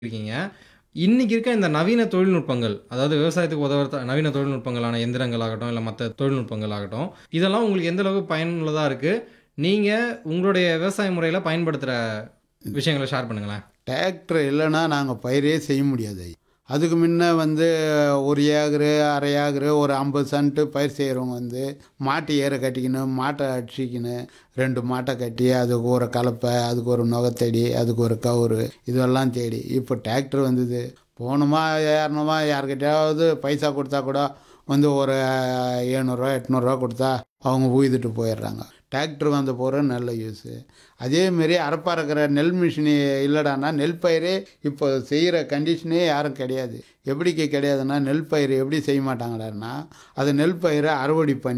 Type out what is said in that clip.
இருக்கீங்க. இன்னைக்கு இருக்க இந்த நவீன தொழில்நுட்பங்கள், அதாவது விவசாயத்துக்கு உதவுற த நவீன தொழில்நுட்பங்களான எந்திரங்கள் ஆகட்டும், இல்ல மத்த தொழில்நுட்பங்கள் ஆகட்டும், இதெல்லாம் உங்களுக்கு எந்த அளவுக்கு பயனுள்ளதா இருக்கு? நீங்க உங்களுடைய விவசாய முறையில பயன்படுத்துற விஷயங்கள ஷேர் பண்ணுங்களேன். டிராக்டர் இல்லைன்னா நாங்கள் பயிரே செய்ய முடியாது அதுக்கு முன்ன வந்து ஒரு ஏக்கரு அரை ஏக்கரு ஒரு ஐம்பது சென்ட்டு பயிர் செய்கிறவங்க வந்து மாட்டு ஏற கட்டிக்கணும் மாட்டை அடிச்சிக்கணும் ரெண்டு மாட்டை கட்டி அதுக்கு ஒரு கலப்பை அதுக்கு ஒரு நுகத்தடி அதுக்கு ஒரு கவுரு இதெல்லாம் தேடி இப்போ டிராக்டர் வந்தது போகணுமா ஏறணுமா யார்கிட்டயாவது பைசா கொடுத்தா கூட வந்து ஒரு எழுநூறுவா எட்நூறுரூவா கொடுத்தா அவங்க உய்துட்டு போயிடுறாங்க டிராக்டர் வந்த போகிற நல்ல யூஸு அதேமாரி அறப்பறக்கிற நெல் மிஷினு இல்லைடான்னா நெல் பயிரே இப்போ செய்கிற கண்டிஷனே யாரும் கிடையாது எப்படிக்கு கிடையாதுன்னா நெல் பயிர் எப்படி செய்ய மாட்டாங்கடான்னா அது நெல் பயிரை அறுவடை பண்ணி